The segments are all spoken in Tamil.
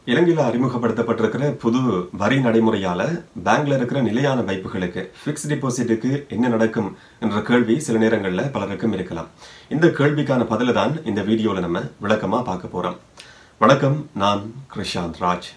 இலங்கையில் அறிமுகப்படுத்தப்பட்டிருக்கிற புது வரி நடைமுறையால பேங்க்ல இருக்கிற நிலையான வைப்புகளுக்கு ஃபிக்ஸ் டிபாசிட்டுக்கு என்ன நடக்கும் என்ற கேள்வி சில நேரங்களில் பலருக்கும் இருக்கலாம் இந்த கேள்விக்கான பதில தான் இந்த வீடியோல நம்ம விளக்கமா பார்க்க போறோம் வணக்கம் நான் கிருஷாந்த் ராஜ்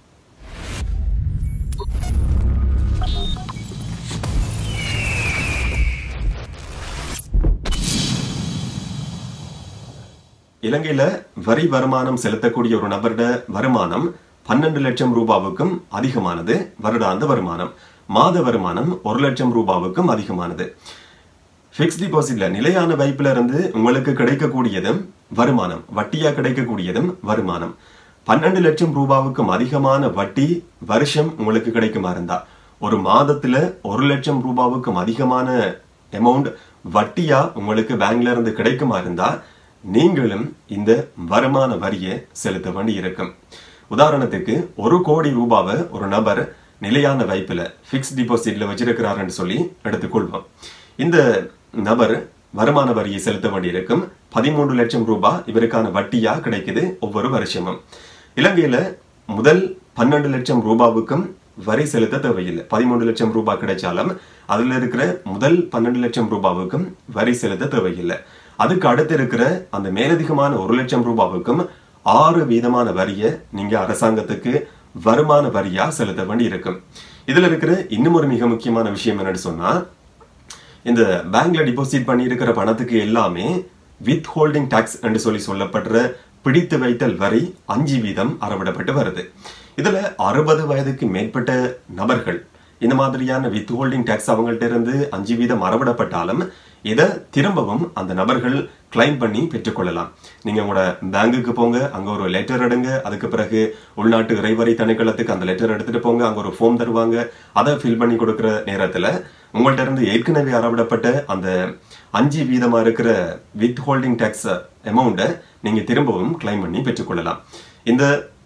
இலங்கையில வரி வருமானம் செலுத்தக்கூடிய ஒரு நபரோட வருமானம் பன்னெண்டு லட்சம் ரூபாவுக்கும் அதிகமானது வருடாந்த வருமானம் மாத வருமானம் ஒரு லட்சம் ரூபாவுக்கும் அதிகமானது ஃபிக்ஸ் டிபாசிட்ல நிலையான வைப்புல இருந்து உங்களுக்கு கிடைக்கக்கூடியதும் வருமானம் வட்டியா கிடைக்கக்கூடியதும் வருமானம் பன்னெண்டு லட்சம் ரூபாவுக்கும் அதிகமான வட்டி வருஷம் உங்களுக்கு கிடைக்குமா இருந்தா ஒரு மாதத்துல ஒரு லட்சம் ரூபாவுக்கும் அதிகமான அமௌண்ட் வட்டியா உங்களுக்கு பேங்க்ல இருந்து கிடைக்குமா இருந்தா நீங்களும் இந்த வருமான வரியை செலுத்த வேண்டி இருக்கும் உதாரணத்துக்கு ஒரு கோடி ரூபாவை ஒரு நபர் நிலையான வைப்புல ஃபிக்ஸ் டிபாசிட்ல வச்சிருக்கிறாருன்னு சொல்லி எடுத்துக்கொள்வோம் இந்த நபர் வருமான வரியை செலுத்த வேண்டியிருக்கும் பதிமூன்று லட்சம் ரூபாய் இவருக்கான வட்டியா கிடைக்குது ஒவ்வொரு வருஷமும் இலங்கையில முதல் பன்னெண்டு லட்சம் ரூபாவுக்கும் வரி செலுத்த தேவையில்லை பதிமூன்று லட்சம் ரூபாய் கிடைச்சாலும் அதுல இருக்கிற முதல் பன்னெண்டு லட்சம் ரூபாவுக்கும் வரி செலுத்த தேவையில்லை அதுக்கு அடுத்து இருக்கிற அந்த மேலதிகமான ஒரு லட்சம் ரூபாவுக்கும் ஆறு வீதமான வரியை நீங்க அரசாங்கத்துக்கு வருமான வரியா செலுத்த வேண்டி இருக்கும் இதுல இருக்கிற இன்னும் ஒரு மிக முக்கியமான விஷயம் என்னன்னு சொன்னா இந்த பேங்க்ல டிபாசிட் பண்ணி இருக்கிற பணத்துக்கு எல்லாமே வித் ஹோல்டிங் டாக்ஸ் என்று சொல்லி சொல்லப்படுற பிடித்து வைத்தல் வரி அஞ்சு வீதம் அறவிடப்பட்டு வருது இதுல அறுபது வயதுக்கு மேற்பட்ட நபர்கள் இந்த மாதிரியான வித் ஹோல்டிங் டாக்ஸ் அவங்கள்ட்ட இருந்து அஞ்சு வீதம் அறவிடப்பட்டாலும் இதை திரும்பவும் அந்த நபர்கள் கிளைம் பண்ணி பெற்றுக்கொள்ளலாம் நீங்க உங்களோட பேங்குக்கு போங்க அங்க ஒரு லெட்டர் எடுங்க அதுக்கு பிறகு உள்நாட்டு இறைவரி திணைக்களத்துக்கு அந்த லெட்டர் எடுத்துட்டு போங்க அங்க ஒரு ஃபார்ம் தருவாங்க அதை ஃபில் பண்ணி கொடுக்குற நேரத்துல உங்கள்ட்ட இருந்து ஏற்கனவே அறவிடப்பட்ட அந்த அஞ்சு வீதமா இருக்கிற வித் ஹோல்டிங் டாக்ஸ் அமௌண்ட்டை நீங்க திரும்பவும் கிளைம் பண்ணி பெற்றுக்கொள்ளலாம் இந்த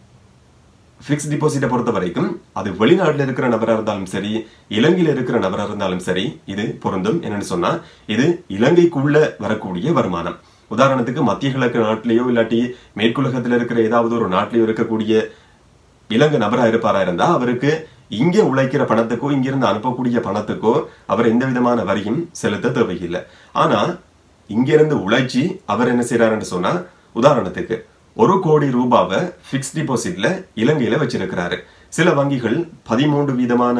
ஃபிக்ஸ் டிபாசிட்டை பொறுத்த வரைக்கும் அது வெளிநாட்டில் இருக்கிற நபராக இருந்தாலும் சரி இலங்கையில் இருக்கிற நபராக இருந்தாலும் சரி இது பொருந்தும் என்னன்னு சொன்னா இது இலங்கைக்குள்ள வரக்கூடிய வருமானம் உதாரணத்துக்கு மத்திய கிழக்கு நாட்டிலேயோ இல்லாட்டி மேற்குலகத்தில் இருக்கிற ஏதாவது ஒரு நாட்டிலேயோ இருக்கக்கூடிய இலங்கை நபரா இருப்பாரா இருந்தா அவருக்கு இங்க உழைக்கிற பணத்துக்கோ இங்கிருந்து அனுப்பக்கூடிய பணத்துக்கோ அவர் எந்த விதமான வரியும் செலுத்த தேவையில்லை ஆனா இங்கிருந்து உழைச்சி அவர் என்ன செய்யறாருன்னு சொன்னா உதாரணத்துக்கு ஒரு கோடி ரூபாவை பிக்ஸ் டிபாசிட்ல இலங்கையில வச்சிருக்கிறாரு சில வங்கிகள் பதிமூன்று வீதமான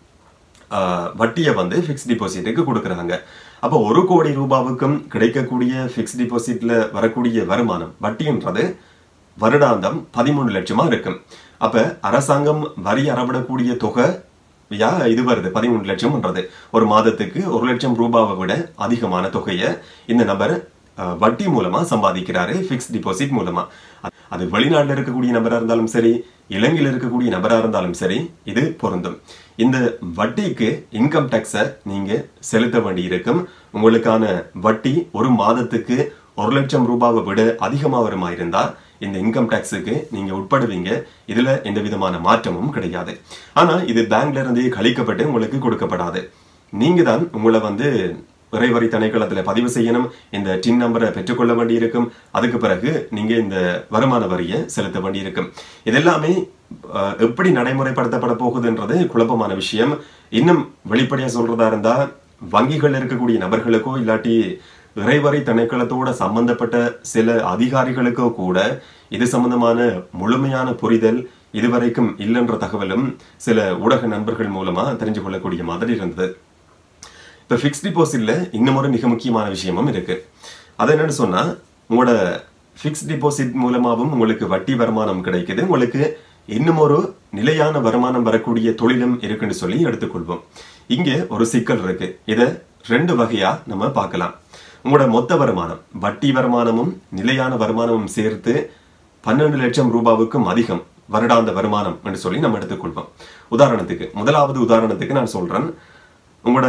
வட்டியை வந்து ஃபிக்ஸ் டிபாசிட்டுக்கு கொடுக்குறாங்க அப்போ ஒரு கோடி ரூபாவுக்கும் கிடைக்கக்கூடிய ஃபிக்ஸ் டிபாசிட்ல வரக்கூடிய வருமானம் வட்டின்றது வருடாந்தம் பதிமூணு லட்சமா இருக்கும் அப்ப அரசாங்கம் வரி அறவிடக்கூடிய தொகை யா இது வருது பதிமூணு லட்சம்ன்றது ஒரு மாதத்துக்கு ஒரு லட்சம் ரூபாவை விட அதிகமான தொகையை இந்த நபர் வட்டி மூலமா சம்பாதிக்கிறாரு பிக்ஸ் டிபாசிட் மூலமா அது வெளிநாட்டில் இருக்கக்கூடிய நபரா இருந்தாலும் சரி இலங்கையில் இருக்கக்கூடிய நபரா இருந்தாலும் சரி இது பொருந்தும் இந்த வட்டிக்கு இன்கம் டேக்ஸை நீங்க செலுத்த வேண்டி இருக்கும் உங்களுக்கான வட்டி ஒரு மாதத்துக்கு ஒரு லட்சம் ரூபாவை விட அதிகமா வருமா இருந்தா இந்த இன்கம் டேக்ஸுக்கு நீங்க உட்படுவீங்க இதுல எந்த விதமான மாற்றமும் கிடையாது ஆனா இது பேங்க்ல இருந்தே கழிக்கப்பட்டு உங்களுக்கு கொடுக்கப்படாது நீங்க தான் உங்களை வந்து இறைவரி திணைக்களத்தில் பதிவு செய்யணும் இந்த டின் நம்பரை பெற்றுக்கொள்ள வேண்டியிருக்கும் அதுக்கு பிறகு நீங்க இந்த வருமான வரியை செலுத்த வேண்டியிருக்கும் இதெல்லாமே எப்படி நடைமுறைப்படுத்தப்பட போகுதுன்றது குழப்பமான விஷயம் இன்னும் வெளிப்படையா சொல்றதா இருந்தா வங்கிகள் இருக்கக்கூடிய நபர்களுக்கோ இல்லாட்டி இறைவரி திணைக்களத்தோட சம்பந்தப்பட்ட சில அதிகாரிகளுக்கோ கூட இது சம்பந்தமான முழுமையான புரிதல் இதுவரைக்கும் இல்லைன்ற தகவலும் சில ஊடக நண்பர்கள் மூலமா தெரிஞ்சு கொள்ளக்கூடிய மாதிரி இருந்தது இப்போ ஃபிக்ஸ் டிபாசிட்ல இன்னும் ஒரு மிக முக்கியமான விஷயமும் இருக்கு அது என்னன்னு சொன்னா உங்களோட ஃபிக்ஸ் டிபாசிட் மூலமாகவும் உங்களுக்கு வட்டி வருமானம் கிடைக்குது உங்களுக்கு இன்னும் ஒரு நிலையான வருமானம் வரக்கூடிய தொழிலும் இருக்குன்னு சொல்லி எடுத்துக்கொள்வோம் இங்க ஒரு சிக்கல் இருக்கு இதை ரெண்டு வகையா நம்ம பார்க்கலாம் உங்களோட மொத்த வருமானம் வட்டி வருமானமும் நிலையான வருமானமும் சேர்த்து பன்னெண்டு லட்சம் ரூபாவுக்கும் அதிகம் வருடாந்த வருமானம் என்று சொல்லி நம்ம எடுத்துக்கொள்வோம் உதாரணத்துக்கு முதலாவது உதாரணத்துக்கு நான் சொல்றேன் உங்களோட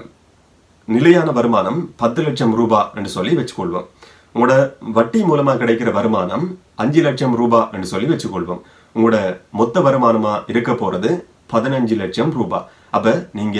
நிலையான வருமானம் பத்து லட்சம் ரூபாய் என்று சொல்லி வச்சுக்கொள்வோம் உங்களோட வட்டி மூலமா கிடைக்கிற வருமானம் அஞ்சு லட்சம் ரூபாய் என்று சொல்லி வச்சுக்கொள்வோம் உங்களோட மொத்த வருமானமா இருக்க போறது பதினஞ்சு லட்சம் ரூபாய் அப்ப நீங்க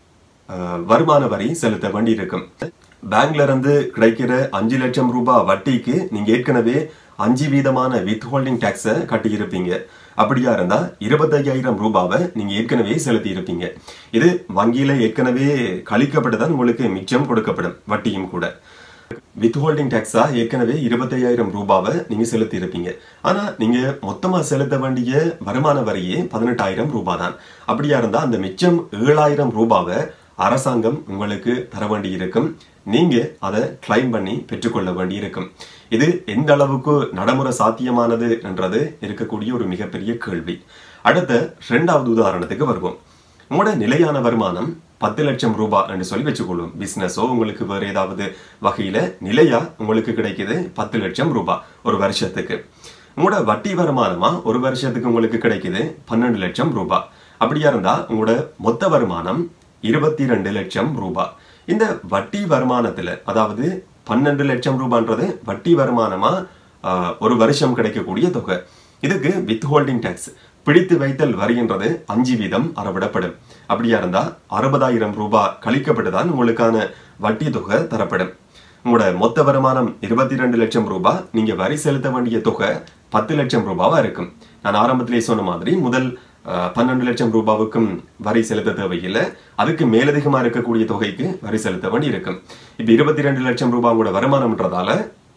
வருமான வரி செலுத்த வேண்டி இருக்கும் பேங்க்ல இருந்து கிடைக்கிற அஞ்சு லட்சம் ரூபாய் வட்டிக்கு நீங்க ஏற்கனவே அஞ்சு வீதமான வித் ஹோல்டிங் டேக்ஸை கட்டியிருப்பீங்க அப்படியா இருந்தா இருபத்தையாயிரம் ரூபாவை நீங்க ஏற்கனவே செலுத்தி இருப்பீங்க இது வங்கியில ஏற்கனவே கழிக்கப்பட்டுதான் உங்களுக்கு மிச்சம் கொடுக்கப்படும் வட்டியும் கூட வித் ஹோல்டிங் டேக்ஸா ஏற்கனவே இருபத்தையாயிரம் ரூபாவை நீங்க செலுத்தி இருப்பீங்க ஆனா நீங்க மொத்தமா செலுத்த வேண்டிய வருமான வரியே பதினெட்டாயிரம் ரூபாய் தான் அப்படியா இருந்தா அந்த மிச்சம் ஏழாயிரம் ரூபாவை அரசாங்கம் உங்களுக்கு தர வேண்டி இருக்கும் நீங்க அதை கிளைம் பண்ணி பெற்றுக்கொள்ள வேண்டி இருக்கும் இது எந்த அளவுக்கு நடைமுறை சாத்தியமானது என்றது இருக்கக்கூடிய ஒரு மிகப்பெரிய கேள்வி அடுத்த இரண்டாவது உதாரணத்துக்கு வருவோம் உங்களோட நிலையான வருமானம் பத்து லட்சம் ரூபாய் என்று சொல்லி வச்சுக்கொள்ளும் பிசினஸோ உங்களுக்கு வேற ஏதாவது வகையில நிலையா உங்களுக்கு கிடைக்குது பத்து லட்சம் ரூபாய் ஒரு வருஷத்துக்கு உங்களோட வட்டி வருமானமா ஒரு வருஷத்துக்கு உங்களுக்கு கிடைக்குது பன்னெண்டு லட்சம் ரூபாய் அப்படியா இருந்தா உங்களோட மொத்த வருமானம் இருபத்தி ரெண்டு லட்சம் ரூபாய் இந்த வட்டி வருமானத்துல அதாவது பன்னெண்டு லட்சம் ரூபான்றது வட்டி வருமானமா ஆஹ், ஒரு வருஷம் கிடைக்கக்கூடிய தொகை இதுக்கு வித் ஹோல்டிங் டேக்ஸ் பிடித்து வைத்தல் வரின்றது அஞ்சு வீதம் அறவிடப்படும் அப்படியா இருந்தா அறுபதாயிரம் ரூபாய் கழிக்கப்பட்டுதான் உங்களுக்கான வட்டி தொகை தரப்படும் உங்களோட மொத்த வருமானம் இருபத்தி ரெண்டு லட்சம் ரூபாய் நீங்க வரி செலுத்த வேண்டிய தொகை பத்து லட்சம் ரூபாவா இருக்கும் நான் ஆரம்பத்திலே சொன்ன மாதிரி முதல் அஹ், பன்னெண்டு லட்சம் ரூபாவுக்கும் வரி செலுத்த தேவையில்லை அதுக்கு மேலதிகமா இருக்கக்கூடிய தொகைக்கு வரி செலுத்த வேண்டி இருக்கும் இப்ப இருபத்தி ரெண்டு லட்சம் ரூபாய் உங்களோட வருமானம்ன்றதால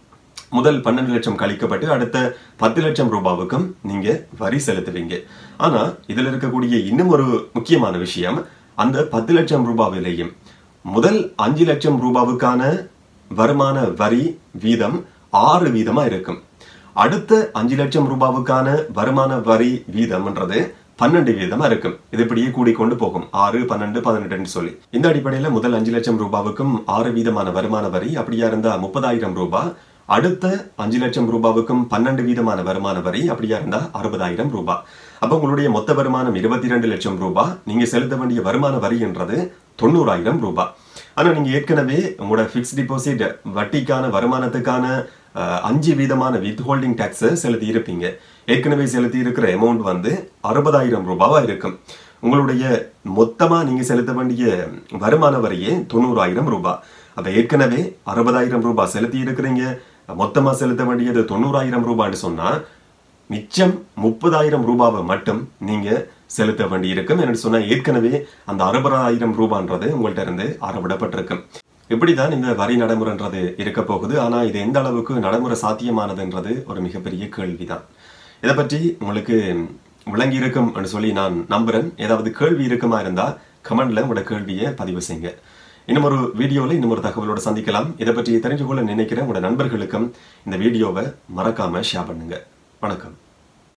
முதல் பன்னெண்டு லட்சம் கழிக்கப்பட்டு அடுத்த பத்து லட்சம் ரூபாவுக்கும் நீங்க வரி செலுத்துவீங்க ஆனா இதுல இருக்கக்கூடிய இன்னும் ஒரு முக்கியமான விஷயம் அந்த பத்து லட்சம் ரூபாவிலையும் முதல் அஞ்சு லட்சம் ரூபாவுக்கான வருமான வரி வீதம் ஆறு வீதமா இருக்கும் அடுத்த அஞ்சு லட்சம் ரூபாவுக்கான வருமான வரி வீதம்ன்றது பன்னெண்டு வீதமா இருக்கும் இது இப்படியே கூடிக்கொண்டு போகும் ஆறு பன்னெண்டு பதினெட்டுன்னு சொல்லி இந்த அடிப்படையில முதல் அஞ்சு லட்சம் ரூபாவுக்கும் ஆறு வீதமான வருமான வரி அப்படியா இருந்தா முப்பதாயிரம் ரூபாய் அடுத்த அஞ்சு லட்சம் ரூபாவுக்கும் பன்னெண்டு வீதமான வருமான வரி அப்படியா இருந்தா அறுபதாயிரம் ரூபாய் அப்ப உங்களுடைய மொத்த வருமானம் இருபத்தி ரெண்டு லட்சம் ரூபாய் நீங்க செலுத்த வேண்டிய வருமான வரின்றது தொண்ணூறாயிரம் ரூபாய் ஆனா நீங்க ஏற்கனவே உங்களோட பிக்ஸ் டிபாசிட் வட்டிக்கான வருமானத்துக்கான அஹ், அஞ்சு வீதமான வித் ஹோல்டிங் டேக்ஸ் செலுத்தி இருப்பீங்க ஏற்கனவே செலுத்தி இருக்கிற அமௌண்ட் வந்து அறுபதாயிரம் ரூபாவா இருக்கும் உங்களுடைய மொத்தமா நீங்க செலுத்த வேண்டிய வருமான வரியே தொண்ணூறாயிரம் ரூபாய் அப்ப ஏற்கனவே அறுபதாயிரம் ரூபாய் செலுத்தி இருக்கிறீங்க மொத்தமா செலுத்த வேண்டியது தொண்ணூறாயிரம் ரூபாய்னு சொன்னா மிச்சம் முப்பதாயிரம் ரூபாவை மட்டும் நீங்க செலுத்த வேண்டி இருக்கும் என்று சொன்னா ஏற்கனவே அந்த அறுபதாயிரம் ரூபான்றது உங்கள்ட்ட இருந்து அறவிடப்பட்டிருக்கும் இப்படிதான் இந்த வரி நடைமுறைன்றது இருக்க போகுது ஆனா இது எந்த அளவுக்கு நடைமுறை சாத்தியமானதுன்றது ஒரு மிகப்பெரிய கேள்விதான் இதை பற்றி உங்களுக்கு விளங்கி இருக்கும் என்று சொல்லி நான் நம்புறேன் ஏதாவது கேள்வி இருக்குமா இருந்தா கமெண்ட்ல உங்களோட கேள்வியை பதிவு செய்யுங்க இன்னும் ஒரு வீடியோவில் இன்னும் ஒரு தகவலோட சந்திக்கலாம் இதை பற்றி தெரிஞ்சு கொள்ள நினைக்கிற உங்களோட நண்பர்களுக்கும் இந்த வீடியோவை மறக்காம ஷேர் பண்ணுங்க வணக்கம்